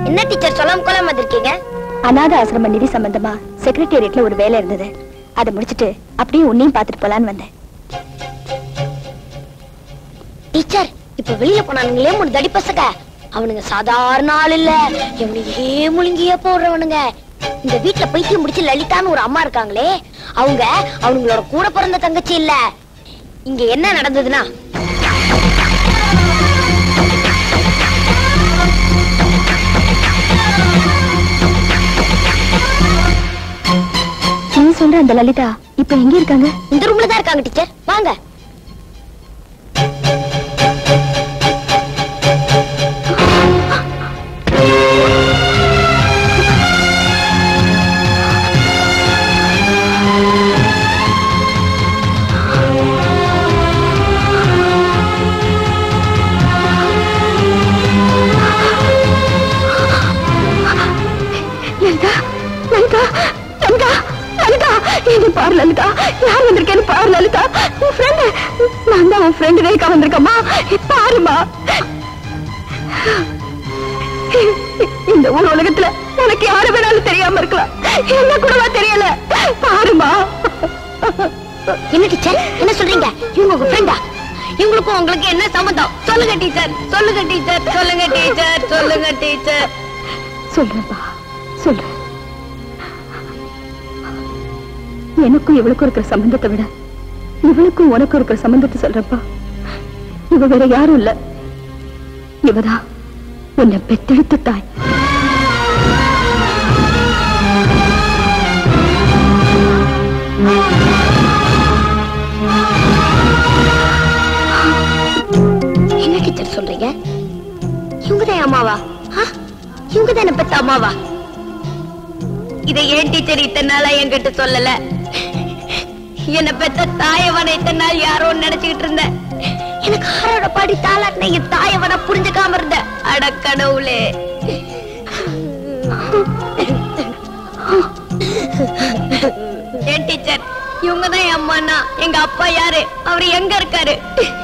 என்ன டீச்சர் சொல்லாம கொள்ளாம வந்திருக்கீங்க அநாத ஆசிரம நிதி சம்பந்தமா செக்ரட்டேரியட்ல ஒரு வேலை இருந்தது அதை முடிச்சிட்டு அப்படியே உன்னையும் பார்த்துட்டு போலான்னு வந்தேன் டீச்சர் இப்ப வெளிய போனானுங்களே மூணு தடி பசங்க அவனுங்க சாதாரண ஆள் இல்ல எவனையே முழுங்கியே போடுறவனுங்க இந்த வீட்ல பைத்தியம் முடிச்சு லலிதான்னு ஒரு அம்மா இருக்காங்களே அவங்க அவனுங்களோட கூட பிறந்த தங்கச்சி இல்ல இங்க என்ன நடந்ததுன்னா நீ சொல்ற அந்த லலிதா இப்ப எங்க இருக்காங்க இந்த ரூம்ல தான் இருக்காங்க டீச்சர் வாங்க லலிதா லலிதா லலிதா லலிதா இது பாரு லலிதா யார் வந்திருக்கேன்னு பாரு லலிதா உன் ஃப்ரெண்டு நான் தான் உன் ஃப்ரெண்டு ரேகா வந்திருக்கம்மா பாருமா இந்த ஊர் உலகத்துல உனக்கு யாரு வேணாலும் தெரியாம இருக்கலாம் என்ன கூடவா தெரியல பாருமா என்ன டீச்சர் என்ன சொல்றீங்க இவங்க உங்க ஃப்ரெண்டா இவங்களுக்கும் உங்களுக்கு என்ன சம்மந்தம் சொல்லுங்க டீச்சர் சொல்லுங்க டீச்சர் சொல்லுங்க டீச்சர் சொல்லுங்க டீச்சர் சொல்றேன்ப்பா சொல்றேன் எனக்கும் இவளுக்கும் இருக்கிற சம்பந்தத்தை விட இவளுக்கும் உனக்கும் இருக்கிற சம்பந்தத்தை சொல்றப்பா இவ வேற யாரும் இல்ல இவதான் உன்னை பெத்தெடுத்த தாய் என்ன டீச்சர் சொல்றீங்க இவங்க தான் அம்மாவா ஆ? இவங்க தான் என்ன பெத்த அம்மாவா இதை ஏன் டீச்சர் இத்தனை நாளா என்கிட்ட சொல்லல என்ன பெத்த தாயவனை இத்தனை நாள் யாரோ நினைச்சுக்கிட்டு இருந்தேன் எனக்கு ஆரோட பாடி தாளாட்டின என் தாயவனை புரிஞ்சுக்காம இருந்த அட கடவுளே ஏன் டீச்சர் இவங்க தான் என் அம்மானா எங்க அப்பா யாரு அவரு எங்க இருக்காரு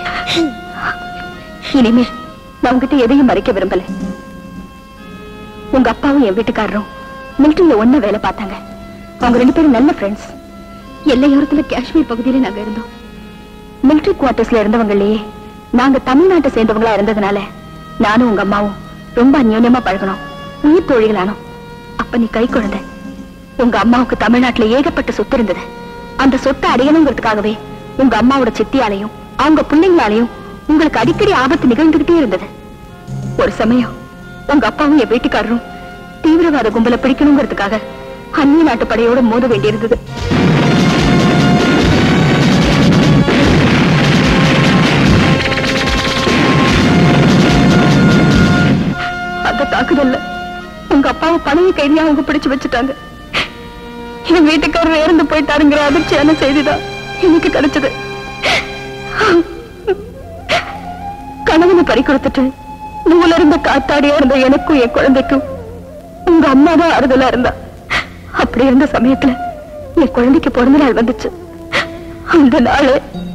இனிமே நான் உங்ககிட்ட எதையும் மறைக்க விரும்பல உங்க அப்பாவும் என் வீட்டுக்காரரும் மிலிட்டரியில ஒண்ணா வேலை பார்த்தாங்க அவங்க ரெண்டு பேரும் நல்ல ஃப்ரெண்ட்ஸ் எல்லையோரத்துல காஷ்மீர் பகுதியில நாங்க இருந்தோம் மிலிட்டரி குவார்டர்ஸ்ல இருந்தவங்களே நாங்க தமிழ்நாட்டை சேர்ந்தவங்களா இருந்ததுனால நானும் உங்க அம்மாவும் ரொம்ப அந்யோன்யமா பழகணும் உயிர் தோழிகளானோம் அப்ப நீ கை குழந்தை உங்க அம்மாவுக்கு தமிழ்நாட்டுல ஏகப்பட்ட சொத்து இருந்தது அந்த சொத்தை அடையணுங்கிறதுக்காகவே உங்க அம்மாவோட சித்தியாலையும் அவங்க பிள்ளைங்களாலையும் உங்களுக்கு அடிக்கடி ஆபத்து நிகழ்ந்துகிட்டே இருந்தது ஒரு சமயம் உங்க அப்பாவும் என் வீட்டுக்காரரும் தீவிரவாத கும்பலை பிடிக்கணுங்கிறதுக்காக அந்நிய நாட்டு படையோட மோத வேண்டியிருந்தது அந்த தாக்குதல்ல உங்க அப்பாவை பணைய கைதியா அவங்க பிடிச்சு வச்சுட்டாங்க என் வீட்டுக்காரர் இறந்து போயிட்டாருங்கிற அதிர்ச்சியான செய்திதான் எனக்கு கிடைச்சது கணவனை பறி கொடுத்துட்டு நூல இருந்த காத்தாடியா இருந்த எனக்கும் என் குழந்தைக்கும் உங்க அம்மா தான் ஆறுதலா இருந்தா அப்படி இருந்த சமயத்துல என் குழந்தைக்கு பிறந்த நாள் வந்துச்சு அந்த நாள்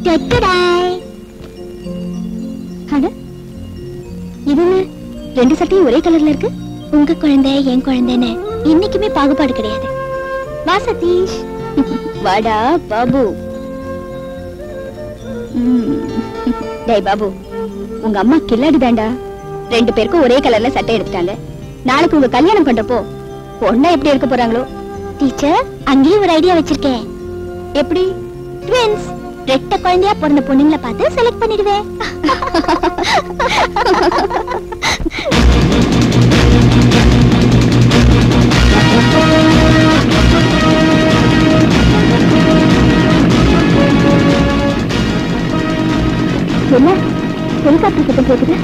அட, இது என்ன? ரெண்டு சட்டையும் ஒரே கலர்ல இருக்கு உங்க குழந்தை என் குழந்தைன்னு என்னைக்குமே பாகுபாடு கிடையாது வா சதீஷ் வாடா பாபு ம். டேய் பாபு உங்க அம்மா கில்லாடி தாண்டா ரெண்டு பேருக்கும் ஒரே கலர்ல சட்டை எடுத்துட்டாங்க நாளைக்கு உங்க கல்யாணம் பண்றப்போ பொண்ணா எப்படி இருக்க போறாங்களோ டீச்சர் அங்கேயும் ஒரு ஐடியா வச்சிருக்கேன் எப்படி ட்வின்ஸ் ரெட்ட குழந்தையா பிறந்த பொண்ணுங்களை பார்த்து செலக்ட் பண்ணிடுவேன் என்ன ஹெலிகாப்டர் கிட்ட கேக்குது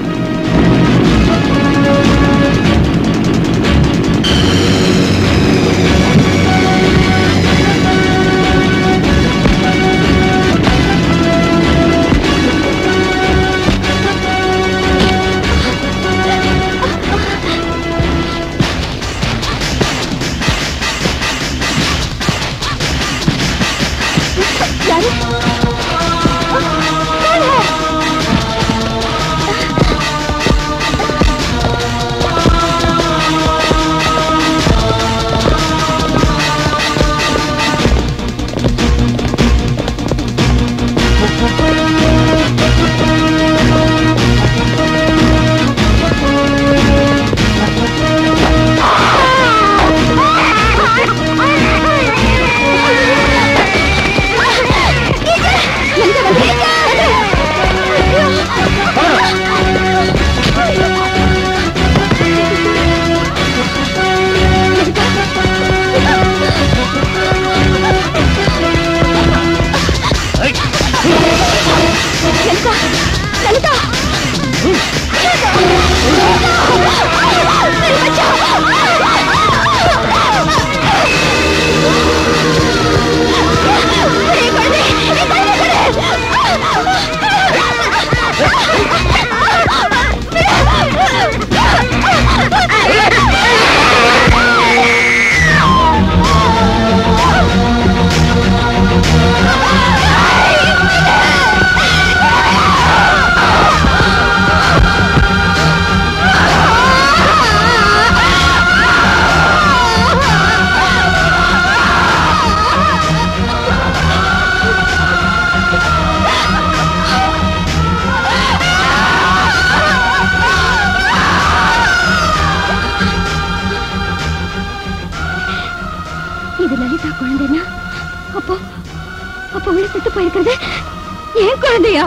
அப்போ அப்போ உள்ள செத்து போயிருக்கிறது ஏன் குழந்தையா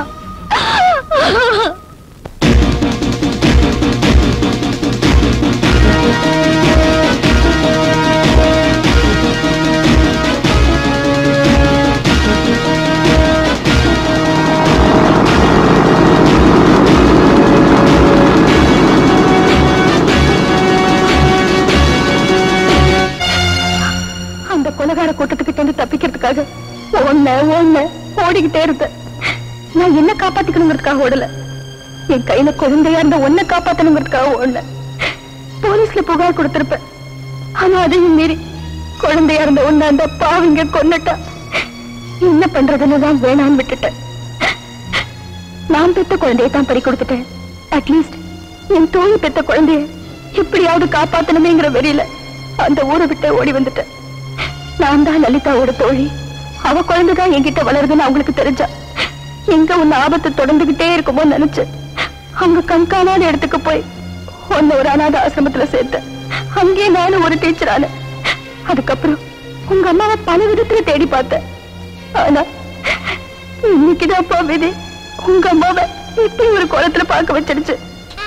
அந்த கொலகார கூட்டத்துக்கிட்ட இருந்து தப்பிக்கிறதுக்காக ஒன்ன ஒன்ன ஓடிக்கிட்டே இருந்தேன் நான் என்ன காப்பாத்திக்கணுங்கிறதுக்காக ஓடல என் கையில குழந்தையா இருந்த ஒன்ன காப்பாத்தணுங்கிறதுக்காக ஓடல போலீஸ்ல புகார் கொடுத்திருப்பேன் ஆனா அதையும் மீறி குழந்தையா இருந்த ஒன்ன அந்த பாவிங்க கொன்னுட்டா என்ன பண்றதுன்னு தான் வேணான்னு விட்டுட்டேன் நான் பெத்த குழந்தையை தான் பறி கொடுத்துட்டேன் அட்லீஸ்ட் என் தோழி பெத்த குழந்தைய எப்படியாவது காப்பாத்தணுமேங்கிற வெறியில அந்த ஊரை விட்டு ஓடி வந்துட்டேன் நான் தான் லலிதாவோட தோழி அவ குழந்தைதான் என்கிட்ட வளருதுன்னு அவங்களுக்கு தெரிஞ்சா எங்க உன்ன ஆபத்து தொடர்ந்துகிட்டே இருக்குமோ நினைச்சு அங்க கண்காணாத இடத்துக்கு போய் உன்னை ஒரு அநாத ஆசிரமத்துல சேர்த்தேன் அங்கே நானும் ஒரு டீச்சர் ஆனேன் அதுக்கப்புறம் உங்க அம்மாவை பல விதத்துல தேடி பார்த்தேன் ஆனா இன்னைக்குதான் விதி உங்க அம்மாவை இப்படி ஒரு குளத்துல பார்க்க வச்சிருச்சு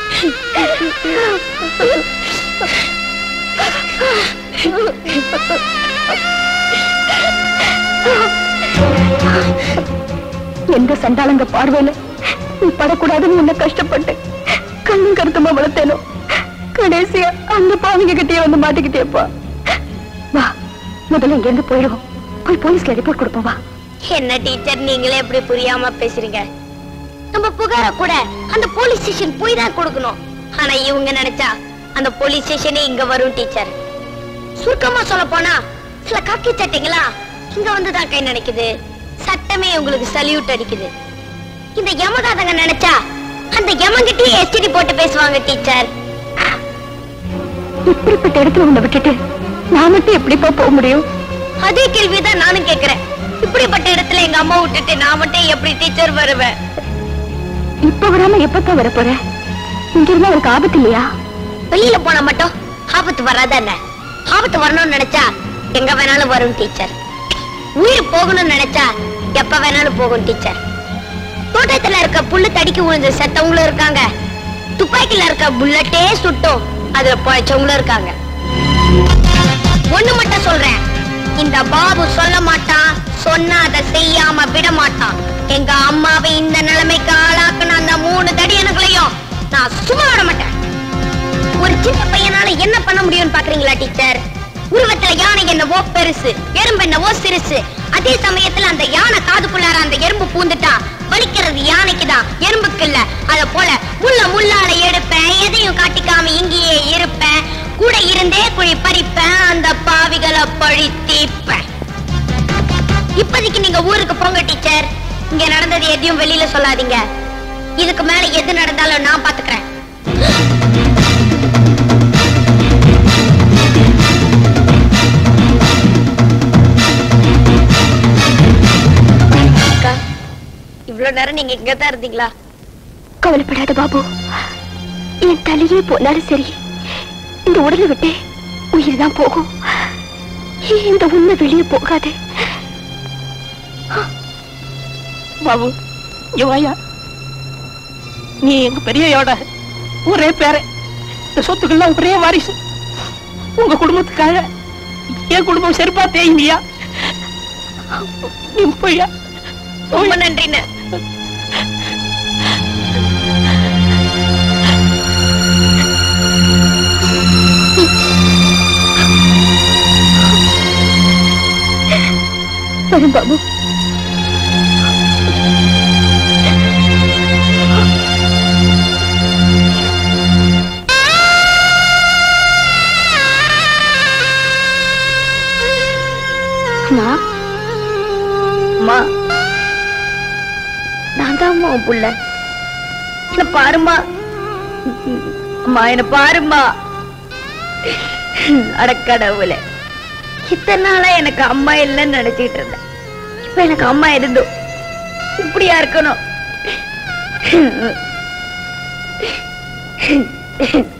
எந்த சண்டாளங்க பார்வையில நீ படக்கூடாதுன்னு உன்னை கஷ்டப்பட்டு கண்ணும் கருத்துமா வளர்த்தேனோ கடைசியா அந்த பாவிங்க கிட்டே வந்து மாட்டிக்கிட்டேப்பா வா முதல்ல இங்க இருந்து போயிடுவோம் போய் போலீஸ்ல ரிப்போர்ட் கொடுப்போம் வா என்ன டீச்சர் நீங்களே எப்படி புரியாம பேசுறீங்க நம்ம புகார கூட அந்த போலீஸ் ஸ்டேஷன் போய் தான் கொடுக்கணும் ஆனா இவங்க நினைச்சா அந்த போலீஸ் ஸ்டேஷனே இங்க வரும் டீச்சர் சுருக்கமா சொல்ல போனா சில காக்கி சட்டைங்களா இங்க வந்து தான் கை நினைக்குது சட்டமே உங்களுக்கு சல்யூட் அடிக்குது இந்த யமகாதங்க நினைச்சா அந்த யமங்கிட்டயே எஸ்டிடி போட்டு பேசுவாங்க டீச்சர் இப்படிப்பட்ட இடத்துல உன்னை விட்டுட்டு நான் மட்டும் எப்படிப்பா போக முடியும் அதே கேள்விதான் நானும் கேக்குறேன் இப்படிப்பட்ட இடத்துல எங்க அம்மா விட்டுட்டு நான் மட்டும் எப்படி டீச்சர் வருவேன் இப்ப வராம எப்பத்தான் வர போற இங்க இருந்தா உனக்கு ஆபத்து இல்லையா வெளியில போனா மட்டும் ஆபத்து வராத என்ன ஆபத்து வரணும்னு நினைச்சா எங்க வேணாலும் வரும் டீச்சர் உயிர் போகணும்னு நினைச்சா எப்ப வேணாலும் போகும் டீச்சர் தோட்டத்துல இருக்க புல்லு தடிக்கு விழுந்து செத்தவங்களும் இருக்காங்க துப்பாக்கில இருக்க புல்லட்டே சுட்டும் அதுல பொழைச்சவங்களும் இருக்காங்க ஒண்ணு மட்டும் சொல்றேன் இந்த பாபு சொல்ல மாட்டான் சொன்னா அதை செய்யாம விட மாட்டான் எங்க அம்மாவை இந்த நிலைமைக்கு ஆளாக்குன அந்த மூணு தடியனுங்களையும் நான் சும்மா விட மாட்டேன் ஒரு சின்ன பையனால என்ன பண்ண முடியும்னு பாக்குறீங்களா டீச்சர் உருவத்துல யானை என்னவோ பெருசு எறும்பு என்னவோ சிறுசு அதே சமயத்துல அந்த யானை காதுக்குள்ளார அந்த எறும்பு பூந்துட்டா வலிக்கிறது யானைக்கு தான் எறும்புக்கு இல்ல அத போல முள்ள முள்ளால எடுப்பேன் எதையும் காட்டிக்காம இங்கேயே இருப்பேன் கூட இருந்தே குழி பறிப்பேன் அந்த பாவிகளை பழி தீப்பேன் இப்போதைக்கு நீங்க ஊருக்கு போங்க டீச்சர் இங்க நடந்தது எதையும் வெளியில சொல்லாதீங்க இதுக்கு மேல எது நடந்தாலும் நான் பாத்துக்கிறேன் அக்கா இவ்வளவு நேரம் நீங்க இங்க தான் இருந்தீங்களா கவலைப்படாத பாபு என் தலையே போனாலும் சரி இந்த உடலை விட்டு உயிர் தான் போகும் இந்த உண்மை வெளியே போகாது பாபு இங்க வாயா நீ எங்க பெரியயோட ஒரே பேரை இந்த சொத்துக்கெல்லாம் ஒரே வாரிசு உங்க குடும்பத்துக்காக என் குடும்பம் செருப்பா தேயுமியா நீ போயா ரொம்ப நன்றிண்ணே வரும் பாபு அம்மா அம்மா நான் தான் அம்மா உன் புள்ள என்ன பாருமா அம்மா என்ன பாருமா அடக்கடவுல இத்தனை நாளா எனக்கு அம்மா இல்லைன்னு நினைச்சிட்டு இருந்தேன் இப்ப எனக்கு அம்மா இருந்தும் இப்படியா இருக்கணும்